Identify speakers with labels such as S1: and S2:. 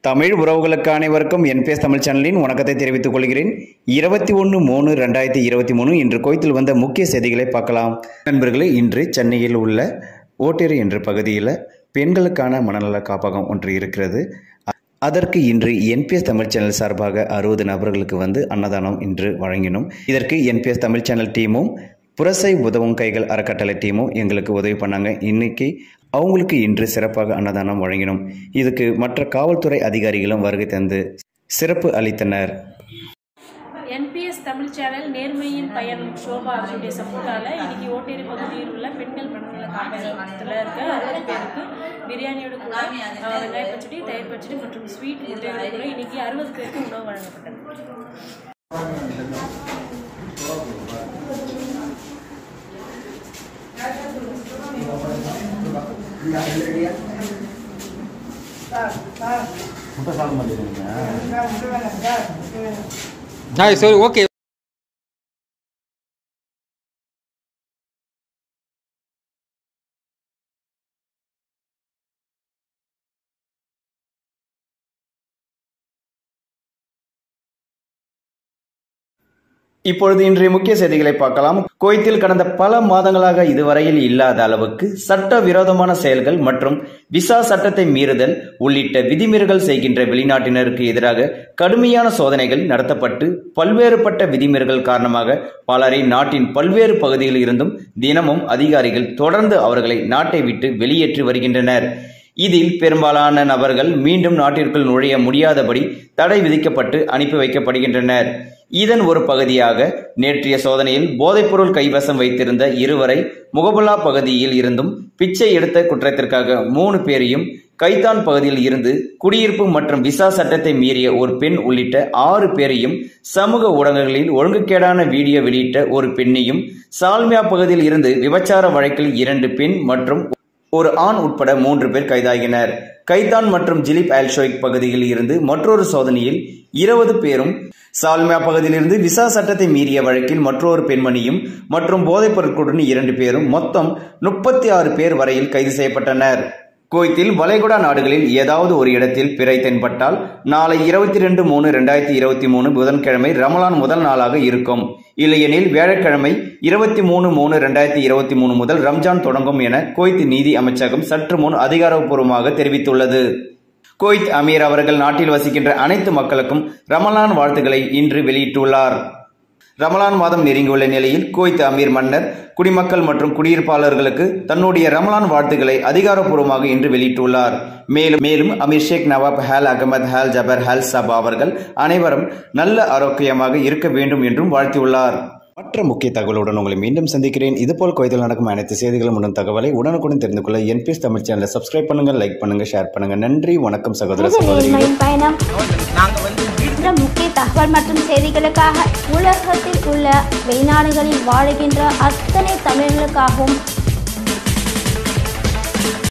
S1: தமிழ் உறவுகளுக்கு அனைவருக்கும் என்பிஎஸ் தமிழ் சேனலின் வணக்கத்தை தெரிவித்துக் கொள்கிறேன் இருபத்தி ஒன்று மூணு ரெண்டாயிரத்தி இருபத்தி மூணு இன்று கோயத்தில் வந்த முக்கிய செய்திகளை பார்க்கலாம் நண்பர்களே இன்று சென்னையில் உள்ள ஓட்டேரி என்ற பகுதியில் பெண்களுக்கான மனநல காப்பகம் ஒன்று இருக்கிறது அதற்கு இன்று என்பிஎஸ் தமிழ் சேனல் சார்பாக அறுபது நபர்களுக்கு வந்து அன்னதானம் இன்று வழங்கினோம் இதற்கு என்பிஎஸ் தமிழ் சேனல் டீமும் புரசை உதவும் கைகள் அறக்கட்டளை டீமும் எங்களுக்கு உதவி பண்ணாங்க இன்னைக்கு அவங்களுக்கு இன்று சிறப்பாக அன்னதானம் வழங்கினோம் இதுக்கு மற்ற காவல்துறை அதிகாரிகளும் வருகை தந்து சிறப்பு அளித்தனர்
S2: என்பிஎஸ் தமிழ் சேனல் நேர்மையின் பயணம் ஷோபா அவருடைய சப்போர்ட்டால் இன்னைக்கு ஓட்டேரி பகுதியில் உள்ள பெண்கள் மனநல காப்பகத்தில் இருக்க அறுபது பேருக்கு பிரியாணியோட கூட அஹ், வெங்காய பச்சடி தயிர் பச்சடி மற்றும் ஸ்வீட் முட்டையோட கூட இன்னைக்கு அறுபது பேருக்கு உணவு வழங்கப்பட்டது
S3: ಹಾಂ ಸರಿ ಓಕೆ
S1: இப்பொழுது இன்றைய முக்கிய செய்திகளை பார்க்கலாம் குவைத்தில் கடந்த பல மாதங்களாக இதுவரையில் இல்லாத அளவுக்கு சட்ட விரோதமான செயல்கள் மற்றும் விசா சட்டத்தை மீறுதல் உள்ளிட்ட விதிமீறல்கள் செய்கின்ற வெளிநாட்டினருக்கு எதிராக கடுமையான சோதனைகள் நடத்தப்பட்டு பல்வேறுபட்ட விதிமீறல்கள் காரணமாக பலரை நாட்டின் பல்வேறு பகுதிகளில் இருந்தும் தினமும் அதிகாரிகள் தொடர்ந்து அவர்களை நாட்டை விட்டு வெளியேற்றி வருகின்றனர் இதில் பெரும்பாலான நபர்கள் மீண்டும் நாட்டிற்குள் நுழைய முடியாதபடி தடை விதிக்கப்பட்டு அனுப்பி வைக்கப்படுகின்றனர் இதன் ஒரு பகுதியாக நேற்றைய சோதனையில் போதைப்பொருள் கைவசம் வைத்திருந்த இருவரை முகபுல்லா பகுதியில் இருந்தும் பிச்சை எடுத்த குற்றத்திற்காக மூணு பேரையும் கைத்தான் பகுதியில் இருந்து குடியிருப்பு மற்றும் விசா சட்டத்தை மீறிய ஒரு பெண் உள்ளிட்ட ஆறு பேரையும் சமூக ஊடகங்களில் ஒழுங்குகேடான வீடியோ வெளியிட்ட ஒரு பெண்ணையும் சால்மியா பகுதியில் இருந்து விபச்சார வழக்கில் இரண்டு பெண் மற்றும் ஒரு ஆண் உட்பட மூன்று பேர் கைதாகினர் கைதான் மற்றும் ஜிலிப் அல்ஷோயிக் பகுதியில் இருந்து மற்றொரு சோதனையில் இருபது பேரும் சால்மியா பகுதியிலிருந்து விசா சட்டத்தை மீறிய வழக்கில் மற்றொரு பெண்மணியும் மற்றும் போதைப் பொருட்களுடன் இரண்டு பேரும் மொத்தம் முப்பத்தி ஆறு பேர் வரையில் கைது செய்யப்பட்டனர் குவைத்தில் வளைகுடா நாடுகளில் ஏதாவது ஒரு இடத்தில் பிறை தென்பட்டால் நாளை இருபத்தி ரெண்டு மூணு ரெண்டாயிரத்தி இருபத்தி மூணு புதன்கிழமை ரமலான் முதல் நாளாக இருக்கும் இல்லையெனில் வியாழக்கிழமை இருபத்தி மூணு மூணு ரெண்டாயிரத்தி இருபத்தி மூணு முதல் ரம்ஜான் தொடங்கும் என குவைத் நீதி அமைச்சகம் சற்று முன் அதிகாரப்பூர்வமாக தெரிவித்துள்ளது குவைத் அமீர் அவர்கள் நாட்டில் வசிக்கின்ற அனைத்து மக்களுக்கும் ரமலான் வாழ்த்துக்களை இன்று வெளியிட்டுள்ளார் ரமலான் மாதம் நெருங்கியுள்ள நிலையில் குவைத் அமீர் மன்னர் குடிமக்கள் மற்றும் குடியிருப்பாளர்களுக்கு தன்னுடைய ரமலான் வாழ்த்துக்களை அதிகாரப்பூர்வமாக இன்று வெளியிட்டுள்ளார் மேலும் மேலும் Amir Sheikh Nawaf Al Ahmad Al Jaber Al Sabah அவர்கள் அனைவரும் நல்ல ஆரோக்கியமாக இருக்க வேண்டும் என்றும் வாழ்த்தியுள்ளார் மற்ற முக்கிய தகவலுடன் உங்களை மீண்டும் சந்திக்கிறேன் இதுபோல் கோயத்தில் நடக்கும் அனைத்து செய்திகளும் உடன் தகவலை உடனுக்குடன் தெரிந்து கொள்ள என்பிஎஸ் தமிழ் சேனலை சப்ஸ்கிரைப் பண்ணுங்க லைக் பண்ணுங்க ஷேர் பண்ணுங்க நன்றி வணக்கம் சகோதர
S4: இது
S1: சகோதரிகளே
S4: நேர்மையின் பயணம் இந்த முக்கிய தகவல் மற்றும் செய்திகளுக்காக உலகத்தில் உள்ள வெளிநாடுகளில் வாழுகின்ற அத்தனை தமிழர்களுக்காகவும்